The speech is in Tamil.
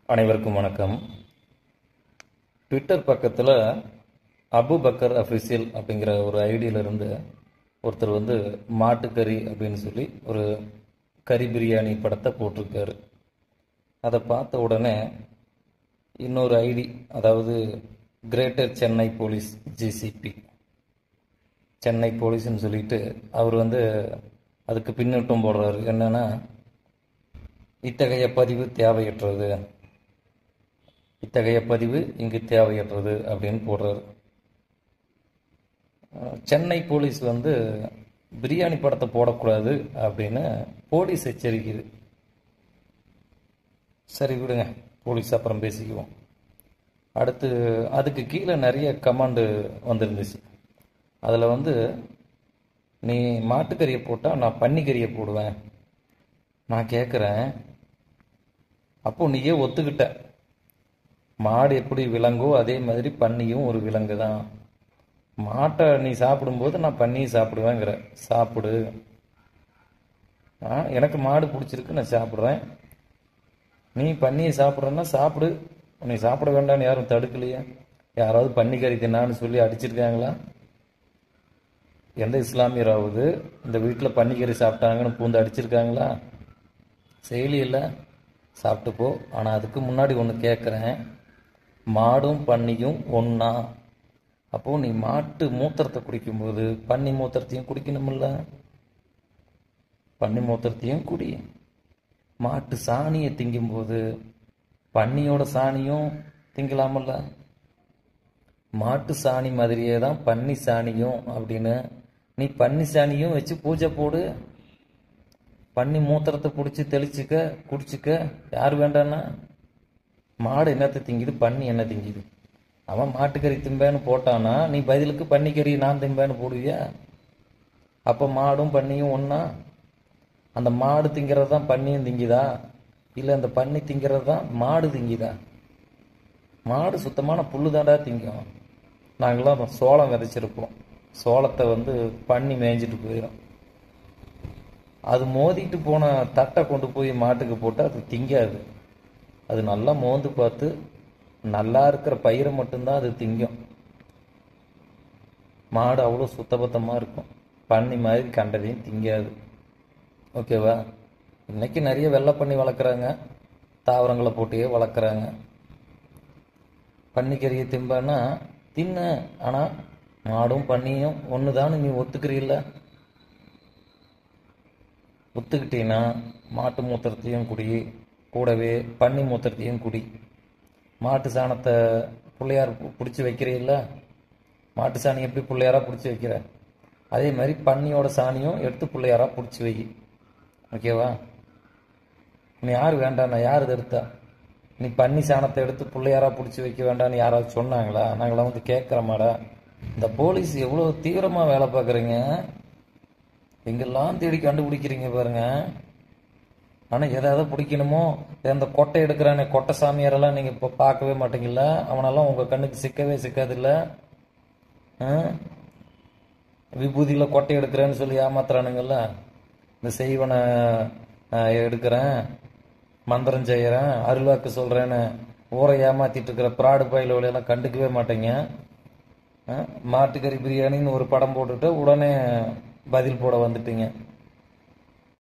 அனைவருக்கும் வணக்கம் ட்விட்டர் பக்கத்தில் அபு பக்கர் அஃபிஷியல் அப்படிங்கிற ஒரு ஐடியில இருந்து ஒருத்தர் வந்து மாட்டுக்கறி அப்படின்னு சொல்லி ஒரு கறி பிரியாணி படத்தை போட்டிருக்காரு அதை பார்த்த உடனே இன்னொரு ஐடி அதாவது greater Chennai police GCP Chennai போலீஸ்னு சொல்லிட்டு அவர் வந்து அதுக்கு பின்னூட்டம் போடுறாரு என்னன்னா இத்தகைய பதிவு தேவையற்றது இத்தகைய பதிவு இங்கு தேவையற்றது அப்படின்னு போடுறாரு அஹ் சென்னை போலீஸ் வந்து பிரியாணி படத்தை போடக்கூடாது அப்படின்னு போலீஸ் எச்சரிக்குது சரி விடுங்க போலீஸ் அப்புறம் பேசிக்குவோம் அடுத்து அதுக்கு கீழே நிறைய கமாண்டு வந்துருந்துச்சு அதில் வந்து நீ மாட்டுக்கறியை போட்டால் நான் பன்னிக்கறியை போடுவேன் நான் கேட்குறேன் அப்போ நீயே ஒத்துக்கிட்ட மாடு எப்படி விலங்கோ அதே மாதிரி பன்னியும் ஒரு விலங்கு தான் மாட்டை நீ சாப்பிடும்போது நான் பன்னியை சாப்பிடுவேங்கிற சாப்பிடு ஆ எனக்கு மாடு பிடிச்சிருக்கு நான் சாப்பிட்றேன் நீ பன்னியை சாப்பிட்றன்னா சாப்பிடு நீ சாப்பிட வேண்டாம்னு யாரும் தடுக்கலையே யாராவது பன்னிக்கறி தின்னான்னு சொல்லி அடிச்சிருக்காங்களா எந்த இஸ்லாமியராவது இந்த வீட்டில் பன்னிக்கறி சாப்பிட்டாங்கன்னு பூந்து அடிச்சிருக்காங்களா செயலி இல்லை சாப்பிட்டு போ ஆனால் அதுக்கு முன்னாடி ஒன்று கேட்குறேன் மாடும் பன்னியும் ஒன்றா அப்போது நீ மாட்டு மூத்திரத்தை குடிக்கும்போது பன்னி மூத்திரத்தையும் குடிக்கணுமில்ல பன்னி மூத்திரத்தையும் குடி மாட்டு சாணியை திங்கும்போது பன்னியோட சாணியும் திங்கலாமல்ல மாட்டு சாணி மாதிரியே தான் பன்னி சாணியும் அப்படின்னு நீ பன்னி சாணியும் வச்சு பூஜை போடு பன்னி மூத்திரத்தை பிடிச்சி தெளிச்சுக்க குடிச்சுக்க யார் வேண்டான்னா மாடு என்னத்தை திங்குது பன்னி என்ன திங்குது அவன் மாட்டுக்கறி திம்பேன்னு போட்டானா நீ பதிலுக்கு பன்னிக்கறி நான் திம்பேன்னு போடுவியா அப்போ மாடும் பன்னியும் ஒன்றா அந்த மாடு திங்கிறது தான் பன்னியும் திங்குதா இல்லை அந்த பன்னி திங்கிறது தான் மாடு திங்குதா மாடு சுத்தமான புல்லு தாண்டா திங்கும் நாங்களாம் சோளம் விதைச்சிருப்போம் சோளத்தை வந்து பன்னி மேய்ஞ்சிட்டு போயிடும் அது மோதிட்டு போன தட்டை கொண்டு போய் மாட்டுக்கு போட்டால் அது திங்காது அது நல்லா மோந்து பார்த்து நல்லா இருக்கிற பயிரை மட்டும்தான் அது திங்கும் மாடு அவ்வளோ சுத்தபத்தமாக இருக்கும் பன்னி மாதிரி கண்டதையும் திங்காது ஓகேவா இன்னைக்கு நிறைய வெள்ளை பண்ணி வளர்க்குறாங்க தாவரங்களை போட்டே வளர்க்குறாங்க பன்னிக்கறியை திம்பான்னா தின்ன ஆனால் மாடும் பன்னியும் ஒன்று தான் நீ ஒத்துக்கிறீல்ல ஒத்துக்கிட்டீங்கன்னா மாட்டு மூத்திரத்தையும் குடி கூடவே பன்னி மூத்திரத்தையும் குடி மாட்டு சாணத்தை பிள்ளையார் பிடிச்சி வைக்கிறீல்ல மாட்டு சாணி எப்படி பிள்ளையாரா பிடிச்சி வைக்கிற அதே மாதிரி பன்னியோட சாணியும் எடுத்து பிள்ளையாரா பிடிச்சி வை ஓகேவா நீ யார் வேண்டாம் யார் இது எடுத்தா நீ பன்னி சாணத்தை எடுத்து பிள்ளையாரா பிடிச்சி வைக்க வேண்டாம்னு யாராவது சொன்னாங்களா நாங்களாம் வந்து கேட்குறோமாடா இந்த போலீஸ் எவ்வளோ தீவிரமாக வேலை பார்க்குறீங்க எங்கெல்லாம் தேடி கண்டுபிடிக்கிறீங்க பாருங்க ஆனால் எதாவது பிடிக்கணுமோ இந்த கொட்டை எடுக்கிறானே கொட்டை சாமியாரெல்லாம் நீங்கள் இப்போ பார்க்கவே மாட்டீங்கல்ல அவனெல்லாம் உங்கள் கண்ணுக்கு சிக்கவே சிக்காதுல்ல ஆ? விபூதியில் கொட்டை எடுக்கிறேன்னு சொல்லி ஏமாத்துறானுங்கல்ல இந்த செய்வனை ஆ, எடுக்கிறேன் மந்திரம் செய்கிறேன் அருள்வாக்கு சொல்கிறேன்னு ஊரை ஏமாத்திட்டு இருக்கிற ப்ராடு பயிலெல்லாம் கண்டுக்கவே மாட்டீங்க ஆ? மாட்டுக்கறி பிரியாணின்னு ஒரு படம் போட்டுட்டு உடனே பதில் போட வந்துட்டீங்க